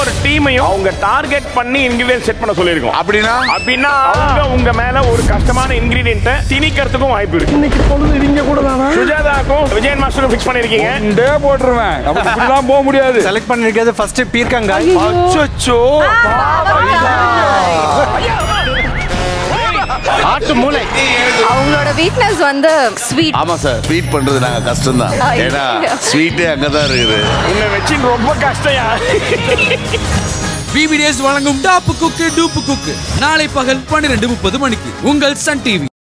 ஒவ்வொரு டீமையும் அவங்க டார்கெட் பண்ணி இன்கிரீடியன்ட் செட் பண்ண சொல்லியிருக்கோம் அப்படின்னா அப்படின்னா அவங்க உங்க மேல ஒரு கஷ்டமான இன்கிரீடியன்ட்டை திணிக்கிறதுக்கும் வாய்ப்பு இருக்கு இன்னைக்கு பொழுது நீங்க கூட தானா சுஜாதாக்கும் விஜயன் மாஸ்டருக்கும் ஃபிக்ஸ் பண்ணிருக்கீங்க டே போட்டுருவேன் அப்படி இப்படிலாம் போக முடியாது செலக்ட் பண்ணிருக்கிறது ஃபர்ஸ்ட் பீர்க்கங்காய் அச்சோ ஆட்டு மூளை அவங்களோட வீக்னஸ் வந்து ஸ்வீட் ஆமா சார் ஸ்வீட் பண்றது நாங்க கஷ்டம் தான் ஐயோ. ஏன்னா ஸ்வீட்டே அங்கதான் இருக்குது உன்னை வச்சு ரொம்ப கஷ்டயா விவிடிஎஸ் வழங்கும் டாப்பு குக்கு டூப்பு குக்கு நாளை பகல் பன்னிரண்டு முப்பது மணிக்கு உங்கள் சன் டிவி